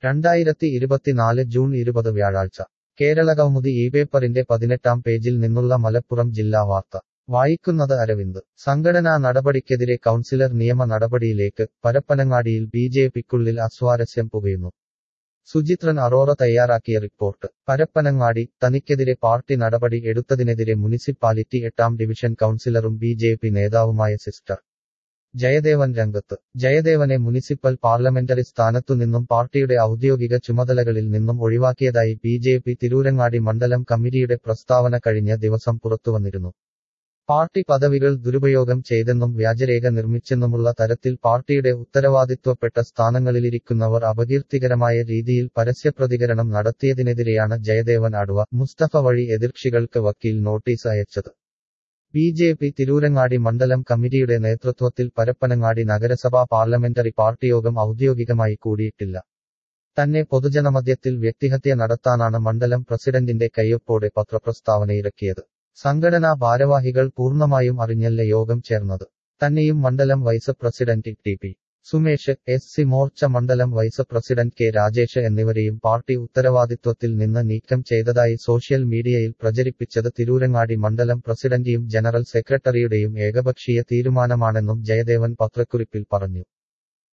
രണ്ടായിരത്തി ഇരുപത്തിനാല് ജൂൺ ഇരുപത് വ്യാഴാഴ്ച കേരളകൗമുദി ഈ പേപ്പറിന്റെ പതിനെട്ടാം പേജിൽ നിന്നുള്ള മലപ്പുറം ജില്ലാ വാർത്ത വായിക്കുന്നത് അരവിന്ദ് സംഘടനാ നടപടിക്കെതിരെ കൗൺസിലർ നിയമ നടപടിയിലേക്ക് പരപ്പനങ്ങാടിയിൽ ബി ജെ പിക്കുള്ളിൽ അസ്വാരസ്യം പുകയുന്നു സുചിത്രൻ അറോറ തയ്യാറാക്കിയ റിപ്പോർട്ട് പരപ്പനങ്ങാടി തനിക്കെതിരെ പാർട്ടി നടപടി എടുത്തതിനെതിരെ മുനിസിപ്പാലിറ്റി എട്ടാം ഡിവിഷൻ കൗൺസിലറും ബി ജെ പി നേതാവുമായ സിസ്റ്റർ ജയദേവൻ രംഗത്ത് ജയദേവനെ മുനിസിപ്പൽ പാർലമെന്ററി സ്ഥാനത്തുനിന്നും പാർട്ടിയുടെ ഔദ്യോഗിക ചുമതലകളിൽ നിന്നും ഒഴിവാക്കിയതായി ബി ജെ പി തിരൂരങ്ങാടി മണ്ഡലം കമ്മിറ്റിയുടെ പ്രസ്താവന കഴിഞ്ഞ ദിവസം പുറത്തുവന്നിരുന്നു പാർട്ടി പദവികൾ ദുരുപയോഗം ചെയ്തെന്നും വ്യാജരേഖ നിർമ്മിച്ചെന്നുമുള്ള തരത്തിൽ പാർട്ടിയുടെ ഉത്തരവാദിത്വപ്പെട്ട സ്ഥാനങ്ങളിലിരിക്കുന്നവർ അപകീർത്തികരമായ രീതിയിൽ പരസ്യപ്രതികരണം നടത്തിയതിനെതിരെയാണ് ജയദേവൻ അടവ മുസ്തഫ വഴി എതിർകക്ഷികൾക്ക് വക്കീൽ നോട്ടീസ് അയച്ചത് ബി ജെ പി തിരൂരങ്ങാടി മണ്ഡലം കമ്മിറ്റിയുടെ നേതൃത്വത്തിൽ പരപ്പനങ്ങാടി നഗരസഭാ പാർലമെന്ററി പാർട്ടി യോഗം ഔദ്യോഗികമായി കൂടിയിട്ടില്ല തന്നെ പൊതുജനമധ്യത്തിൽ വ്യക്തിഹത്യ നടത്താനാണ് മണ്ഡലം പ്രസിഡന്റിന്റെ കയ്യൊപ്പോടെ പത്രപ്രസ്താവനയിറക്കിയത് സംഘടനാ ഭാരവാഹികൾ പൂർണ്ണമായും അറിഞ്ഞല്ല യോഗം ചേർന്നത് തന്നെയും മണ്ഡലം vice president T P Sumesh S C Morcha മണ്ഡലം വൈസ് പ്രസിഡന്റ് കെ രാജേഷ് എന്നിവരെയും പാർട്ടി ഉത്തരവാദിത്വത്തിൽ നിന്ന് നീക്കം ചെയ്തതായി സോഷ്യൽ മീഡിയയിൽ പ്രചരിപ്പിച്ചത് തിരൂരങ്ങാടി മണ്ഡലം പ്രസിഡന്റിയും ജനറൽ സെക്രട്ടറിയുടെയും ഏകപക്ഷീയ തീരുമാനമാണെന്നും ജയദേവൻ പത്രക്കുറിപ്പിൽ പറഞ്ഞു